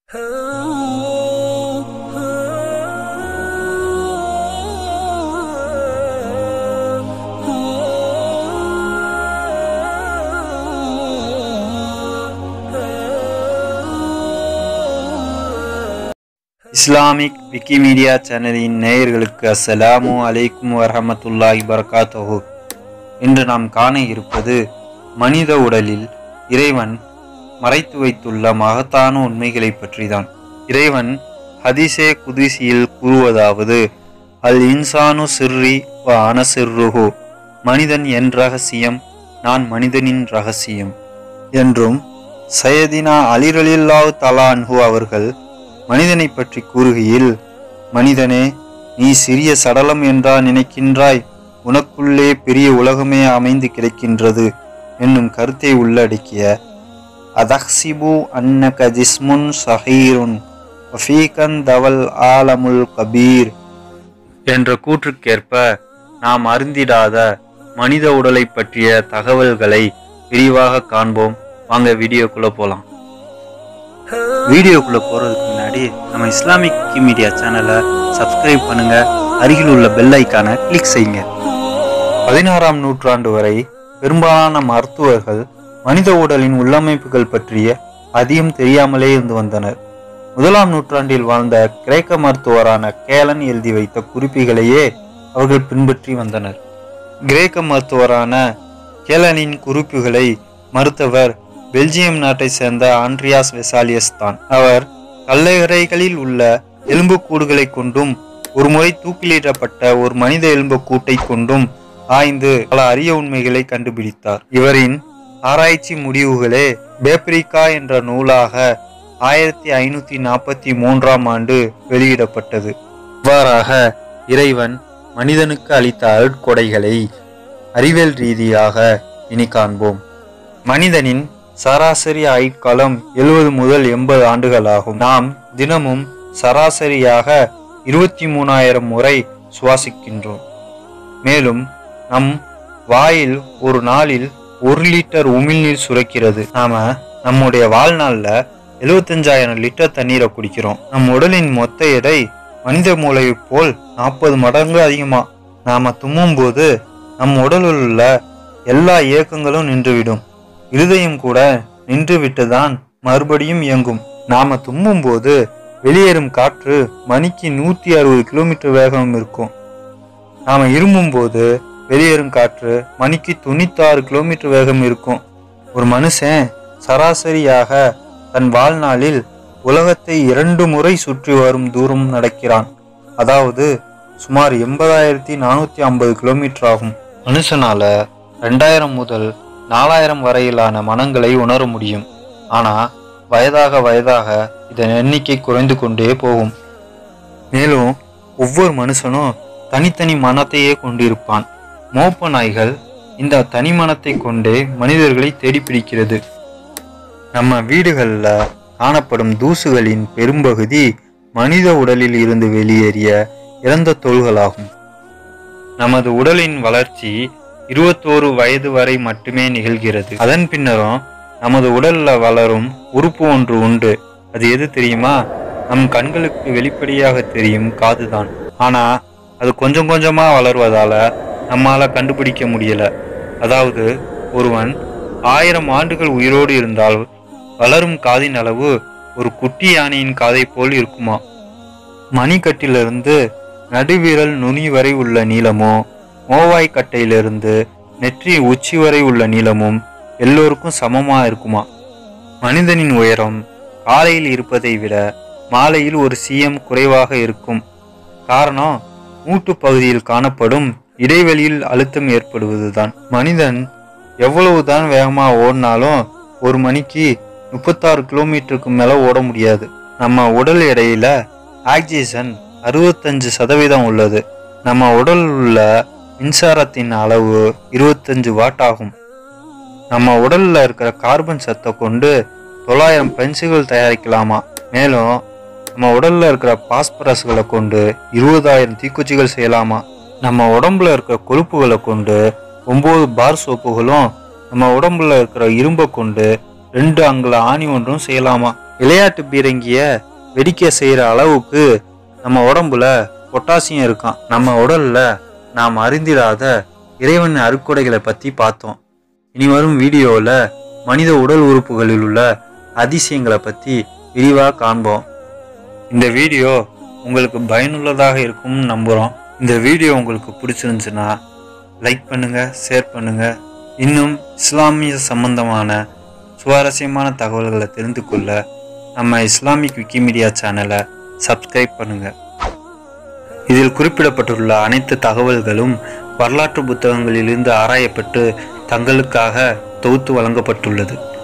Islamic Wikimedia சேனலின் நேயர்களுக்கு அஸ்ஸலாமு அலைக்கும் வரஹமத்துல்லாஹி பரகாத்தஹு இன்று நாம் காண இருப்பது மனித உடலில் இறைவன் மறைத்து வைத்துள்ள மகத்தான உண்மைகளை பற்றிதான் இறைவன் ஹதீஸே குதிசியில் கூறுவதாவது அல் இன்சானு சிர்ரி வ அனசிர்ருஹு மனிதன் என் ரகசியம் நான் மனிதனின் ரகசியம் என்றும் சையதினா அலிரலில்லாஹு தலா அன்ஹு அவர்கள் மனிதனை பற்றி கூறுகையில் மனிதனே நீ சிறிய சடலம் என்றா நினைக்கின்றாய் உனக்குள்ளே பெரிய உலகமே அமைந்து கிடக்கின்றது என்னும் கருத்தை உள்ளடக்கிய அதஹ்சிபு அன்னக ஜிஸ்முன் சஹீருன் வஃபீகன் தவல் ஆலமுல் கபீர் என்ற கூற்றுக்கேற்ப நாம் அருந்திடாத மனித உடலை பற்றிய தகவல்களை விரிவாக காண்போம் வாங்க வீடியோக்குள்ள போலாம் வீடியோக்குள்ள போறதுக்கு முன்னாடி நம்ம இஸ்லாமிக் மீடியா சேனலை சப்ஸ்கிரைப் பண்ணுங்க அருகில் உள்ள பெல் ஐக்கானை கிளிக் செய்யுங்க பதினாறாம் நூற்றாண்டு வரை பெரும்பாலான மருத்துவர்கள் மனித உடலின் உள்ளமைப்புகள் பற்றிய அதிகம் தெரியாமலே இருந்து வந்தனர் முதலாம் நூற்றாண்டில் வாழ்ந்த கிரேக்க மருத்துவரான கேலன் எழுதி வைத்த குறிப்புகளையே அவர்கள் பின்பற்றி வந்தனர் கிரேக்க மருத்துவரான கேலனின் குறிப்புகளை மறுத்தவர் பெல்ஜியம் நாட்டை சேர்ந்த ஆண்ட்ரியாஸ் வெசாலியஸ் தான் அவர் கல்லறைகளில் உள்ள எலும்புக்கூடுகளை கொண்டும் ஒரு முறை தூக்கிலிடப்பட்ட ஒரு மனித எலும்புக்கூட்டை கொண்டும் ஆய்ந்து பல அரிய உண்மைகளை கண்டுபிடித்தார் இவரின் ஆராய்ச்சி முடிவுகளே பேப்ரிகா என்ற நூலாக ஆயிரத்தி ஐநூத்தி நாற்பத்தி மூன்றாம் ஆண்டு வெளியிடப்பட்டது இவ்வாறாக இறைவன் மனிதனுக்கு அளித்த அருட்கொடைகளை அறிவியல் ரீதியாக இனி காண்போம் மனிதனின் சராசரி ஆயுட்காலம் எழுபது முதல் எண்பது ஆண்டுகளாகும் நாம் தினமும் சராசரியாக இருபத்தி மூணாயிரம் முறை சுவாசிக்கின்றோம் மேலும் நம் வாயில் ஒரு நாளில் ஒரு லிட்டர் உமிழ்நீர் சுரக்கிறது நாம நம்முடைய வாழ்நாள்ல எழுபத்தஞ்சாயிரம் லிட்டர் தண்ணீரை குடிக்கிறோம் நம் உடலின் மொத்த எடை மனித மூளையை போல் நாற்பது மடங்கு அதிகமா நாம தும்மும் போது நம் உடலில் உள்ள எல்லா இயக்கங்களும் நின்றுவிடும் இருதயம் கூட நின்று விட்டுதான் மறுபடியும் இயங்கும் நாம தும்மும் போது வெளியேறும் காற்று மணிக்கு நூத்தி அறுபது கிலோமீட்டர் வேகம் இருக்கும் நாம இருமும் போது வெளியேறும் காற்று மணிக்கு தொண்ணூத்தாறு கிலோமீட்டர் வேகம் இருக்கும் ஒரு மனுஷன் சராசரியாக தன் வாழ்நாளில் உலகத்தை இரண்டு முறை சுற்றி வரும் தூரம் நடக்கிறான் அதாவது சுமார் எண்பதாயிரத்தி நானூத்தி ஐம்பது கிலோமீட்டர் ஆகும் மனுஷனால ரெண்டாயிரம் முதல் நாலாயிரம் வரையிலான மனங்களை உணர முடியும் ஆனா வயதாக வயதாக இதன் எண்ணிக்கை குறைந்து கொண்டே போகும் மேலும் ஒவ்வொரு மனுஷனும் தனித்தனி மனத்தையே கொண்டிருப்பான் மோப்ப நாய்கள் இந்த தனி மனத்தை கொண்டே மனிதர்களை தேடி பிடிக்கிறது நம்ம வீடுகளில் காணப்படும் தூசுகளின் பெரும்பகுதி மனித உடலில் இருந்து வெளியேறிய இறந்த தோள்களாகும் நமது உடலின் வளர்ச்சி இருபத்தோரு வயது வரை மட்டுமே நிகழ்கிறது அதன் பின்னரும் நமது உடல்ல வளரும் உறுப்பு ஒன்று உண்டு அது எது தெரியுமா நம் கண்களுக்கு வெளிப்படையாக தெரியும் காதுதான் ஆனா அது கொஞ்சம் கொஞ்சமா வளர்வதால நம்மால கண்டுபிடிக்க முடியல அதாவது ஒருவன் ஆயிரம் ஆண்டுகள் உயிரோடு இருந்தால் வளரும் காதின் அளவு ஒரு குட்டி யானையின் காதை போல் இருக்குமா மணிக்கட்டிலிருந்து நடுவிரல் நுனி வரை உள்ள நீளமோ மோவாய் கட்டையிலிருந்து நெற்றி உச்சி வரை உள்ள நீளமும் எல்லோருக்கும் சமமா இருக்குமா மனிதனின் உயரம் காலையில் இருப்பதை விட மாலையில் ஒரு சிஎம் குறைவாக இருக்கும் காரணம் மூட்டு பகுதியில் காணப்படும் இடைவெளியில் அழுத்தம் ஏற்படுவதுதான் மனிதன் எவ்வளவுதான் வேகமா ஓடினாலும் ஒரு மணிக்கு முப்பத்தாறு கிலோமீட்டருக்கு மேல ஓட முடியாது நம்ம உடல் எடையில ஆக்சிஜன் அறுபத்தஞ்சு சதவீதம் உள்ளது நம்ம உடலில் உள்ள மின்சாரத்தின் அளவு இருபத்தஞ்சு வாட் ஆகும் நம்ம உடல்ல இருக்கிற கார்பன் சத்தை கொண்டு தொள்ளாயிரம் பென்சில்கள் தயாரிக்கலாமா மேலும் நம்ம உடல்ல இருக்கிற பாஸ்பரஸ்களை கொண்டு இருபதாயிரம் தீக்குச்சிகள் செய்யலாமா நம்ம உடம்புல இருக்கிற கொழுப்புகளை கொண்டு ஒன்பது பார் சோப்புகளும் நம்ம உடம்புல இருக்கிற இரும்பை கொண்டு ரெண்டு அங்குல ஆணி ஒன்றும் செய்யலாமா விளையாட்டு பீரங்கிய வெடிக்க செய்யற அளவுக்கு நம்ம உடம்புல பொட்டாசியம் இருக்கான் நம்ம உடல்ல நாம் அறிந்திராத இறைவன் அருக்கொடைகளை பத்தி பார்த்தோம் இனி வரும் வீடியோவில் மனித உடல் உறுப்புகளில் உள்ள அதிசயங்களை பத்தி விரிவாக காண்போம் இந்த வீடியோ உங்களுக்கு பயனுள்ளதாக இருக்கும்னு நம்புகிறோம் இந்த வீடியோ உங்களுக்கு பிடிச்சிருந்துச்சுன்னா லைக் பண்ணுங்க ஷேர் பண்ணுங்க இன்னும் இஸ்லாமிய சம்பந்தமான சுவாரஸ்யமான தகவல்களை தெரிந்து கொள்ள நம்ம இஸ்லாமிக் விக்கிமீடியா சேனலை சப்ஸ்கிரைப் பண்ணுங்க இதில் குறிப்பிடப்பட்டுள்ள அனைத்து தகவல்களும் வரலாற்று புத்தகங்களிலிருந்து ஆராயப்பட்டு தங்களுக்காக தொகுத்து வழங்கப்பட்டுள்ளது